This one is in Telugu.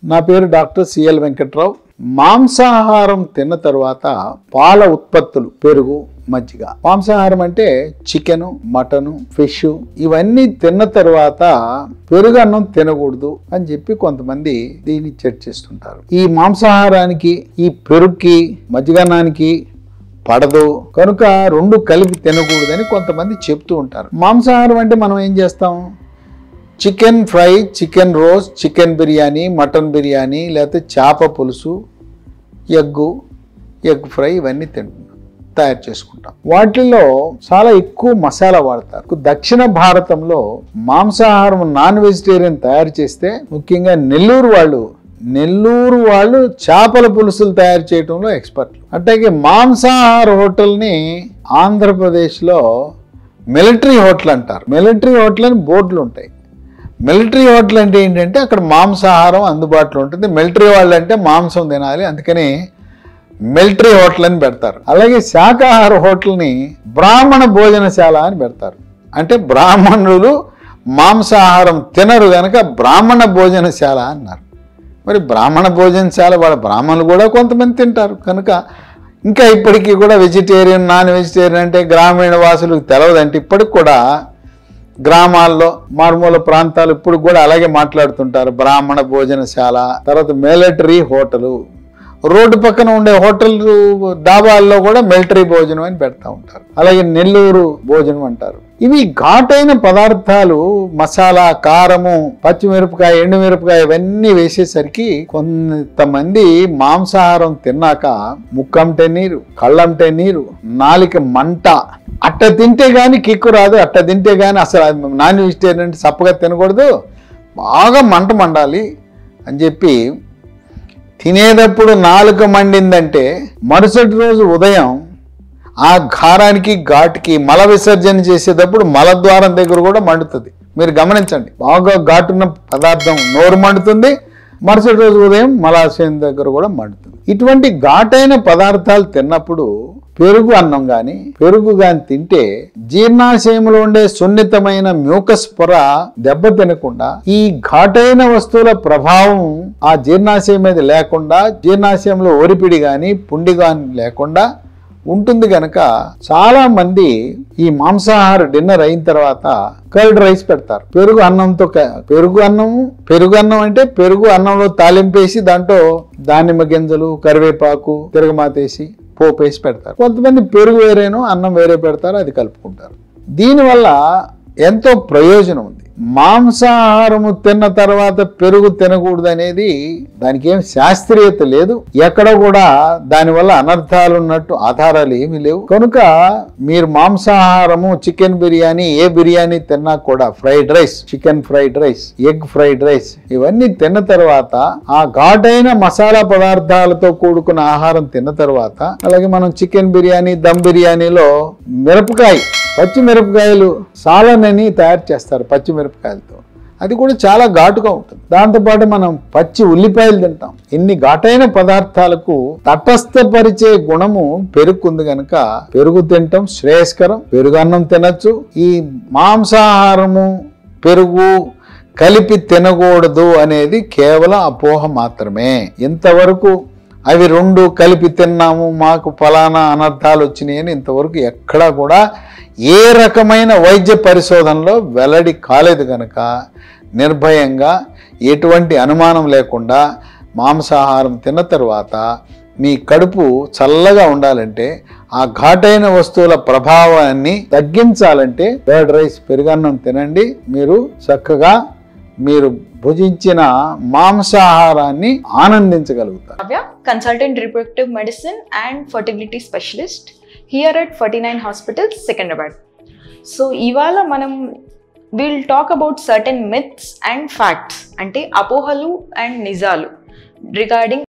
నా పేరు డాక్టర్ సిఎల్ వెంకట్రావు మాంసాహారం తిన్న తర్వాత పాల ఉత్పత్తులు పెరుగు మజ్జిగ మాంసాహారం అంటే చికెన్ మటన్ ఫిష్ ఇవన్నీ తిన్న తర్వాత పెరుగు అన్నం తినకూడదు అని చెప్పి కొంతమంది దీన్ని చర్చిస్తుంటారు ఈ మాంసాహారానికి ఈ పెరుగుకి మజ్జిగన్నానికి పడదు కనుక రెండు కలిపి తినకూడదని కొంతమంది చెప్తూ ఉంటారు మాంసాహారం అంటే మనం ఏం చేస్తాం chicken fry chicken roast chicken biryani mutton biryani లేకపోతే చేప పులుసు ఎగ్గు ఎగ్ ఫ్రై ఇవన్నీ తింటున్నాం తయారు చేసుకుంటాం వాటిల్లో చాలా ఎక్కువ మసాలా వాడతారు దక్షిణ భారతంలో మాంసాహారం నాన్ వెజిటేరియన్ తయారు చేస్తే ముఖ్యంగా నెల్లూరు వాళ్ళు నెల్లూరు వాళ్ళు చేపల పులుసులు తయారు చేయడంలో ఎక్స్పర్ట్లు అట్లాగే మాంసాహార హోటల్ని ఆంధ్రప్రదేశ్లో మిలిటరీ హోటల్ అంటారు మిలిటరీ హోటల్ అని బోర్డులు ఉంటాయి మిలిటరీ హోటల్ అంటే ఏంటంటే అక్కడ మాంసాహారం అందుబాటులో ఉంటుంది మిలిటరీ వాళ్ళు అంటే మాంసం తినాలి అందుకని మిలిటరీ హోటల్ అని పెడతారు అలాగే శాకాహార హోటల్ని బ్రాహ్మణ భోజనశాల అని పెడతారు అంటే బ్రాహ్మణులు మాంసాహారం తినరు కనుక బ్రాహ్మణ భోజనశాల అన్నారు మరి బ్రాహ్మణ భోజనశాల వాళ్ళ బ్రాహ్మణులు కూడా కొంతమంది తింటారు కనుక ఇంకా ఇప్పటికీ కూడా వెజిటేరియన్ నాన్ వెజిటేరియన్ అంటే గ్రామీణ వాసులకు తెలవదంటే ఇప్పటికి కూడా గ్రామాల్లో మారుమూల ప్రాంతాలు ఇప్పుడు కూడా అలాగే మాట్లాడుతుంటారు బ్రాహ్మణ భోజనశాల తర్వాత మిలిటరీ హోటలు రోడ్డు పక్కన ఉండే హోటల్ డాబాల్లో కూడా మిలిటరీ భోజనం అని పెడతా ఉంటారు అలాగే నెల్లూరు భోజనం అంటారు ఇవి ఘాటైన పదార్థాలు మసాలా కారము పచ్చిమిరపకాయ ఎండుమిరపకాయ ఇవన్నీ వేసేసరికి కొంతమంది మాంసాహారం తిన్నాక ముక్కంటే నీరు కళ్ళంటే నీరు నాలిక మంట అట్ట తింటే గాని కిక్కు రాదు అట్ట తింటే గాని అసలు అది నాన్ వెజిటేరియన్ అంటే సప్పగా తినకూడదు బాగా మంట మండాలి అని చెప్పి తినేటప్పుడు నాలుక మండిందంటే మరుసటి రోజు ఉదయం ఆ ఘారానికి ఘాటుకి మల విసర్జన చేసేటప్పుడు మలద్వారం దగ్గర కూడా మండుతుంది మీరు గమనించండి బాగా ఘాటున్న పదార్థం నోరు మండుతుంది మరుసటి రోజు ఉదయం మలాశయం దగ్గర కూడా మండుతుంది ఇటువంటి ఘాటైన పదార్థాలు తిన్నప్పుడు పెరుగు అన్నం కానీ పెరుగు కానీ తింటే జీర్ణాశయంలో ఉండే సున్నితమైన మ్యూకస్ పొర దెబ్బ తినకుండా ఈ ఘాటైన వస్తువుల ప్రభావం ఆ జీర్ణాశయం మీద లేకుండా జీర్ణాశయంలో ఒరిపిడి కానీ పుండి కానీ లేకుండా ఉంటుంది కనుక చాలా మంది ఈ మాంసాహార డిన్నర్ అయిన తర్వాత కర్డ్ రైస్ పెడతారు పెరుగు అన్నంతో క- పెరుగు అన్నము పెరుగు అన్నం అంటే పెరుగు అన్నంలో తాలింపేసి దాంట్లో దానిమ్మ గింజలు కరివేపాకు తిరగమాతేసి పోపేసి పెడతారు కొంతమంది పెరుగు వేరేను అన్నం వేరే పెడతారు అది కలుపుకుంటారు దీనివల్ల ఎంతో ప్రయోజనం ఉంది మాంసాహారము తిన్న తర్వాత పెరుగు తినకూడదు అనేది దానికి ఏం శాస్త్రీయత లేదు ఎక్కడ కూడా దానివల్ల అనర్థాలు ఉన్నట్టు ఆధారాలు ఏమీ లేవు కనుక మీరు మాంసాహారము చికెన్ బిర్యానీ ఏ బిర్యానీ తిన్నా కూడా fried rice chicken fried rice egg fried rice ఇవన్నీ తిన్న తర్వాత ఆ ఘాటైన మసాలా పదార్థాలతో కూడుకున్న ఆహారం తిన్న తర్వాత అలాగే మనం చికెన్ బిర్యానీ దమ్ బిర్యానీలో మిరపకాయ పచ్చి మిరపకాయలు సాలనని తయారు చేస్తారు పచ్చి మిరపకాయలతో అది కూడా చాలా ఘాటుగా ఉంటుంది దాంతోపాటు మనం పచ్చి ఉల్లిపాయలు తింటాం ఇన్ని ఘాటైన పదార్థాలకు తటస్థపరిచే గుణము పెరుగుంది కనుక పెరుగు తినటం శ్రేయస్కరం పెరుగు అన్నం తినచ్చు ఈ మాంసాహారము పెరుగు కలిపి తినకూడదు అనేది కేవలం అపోహ మాత్రమే ఇంతవరకు అవి రెండు కలిపి తిన్నాము మాకు ఫలానా అనర్థాలు వచ్చినాయి అని ఇంతవరకు ఎక్కడా కూడా ఏ రకమైన వైద్య పరిశోధనలో వెల్లడి కాలేదు కనుక నిర్భయంగా ఎటువంటి అనుమానం లేకుండా మాంసాహారం తిన్న తర్వాత మీ కడుపు చల్లగా ఉండాలంటే ఆ ఘాటైన వస్తువుల ప్రభావాన్ని తగ్గించాలంటే కర్డ్ రైస్ పెరుగన్నం తినండి మీరు చక్కగా మీరు భుజించిన మాంసాహారాన్ని ఆనందించగలుగుతారు Kavya, consultant reproductive medicine and fertility specialist here at 49 Hospital, Secunderabad. So ఇవాళ మనం will talk about certain myths and facts అంటే అపోహలు అండ్ నిజాలు రిగార్డింగ్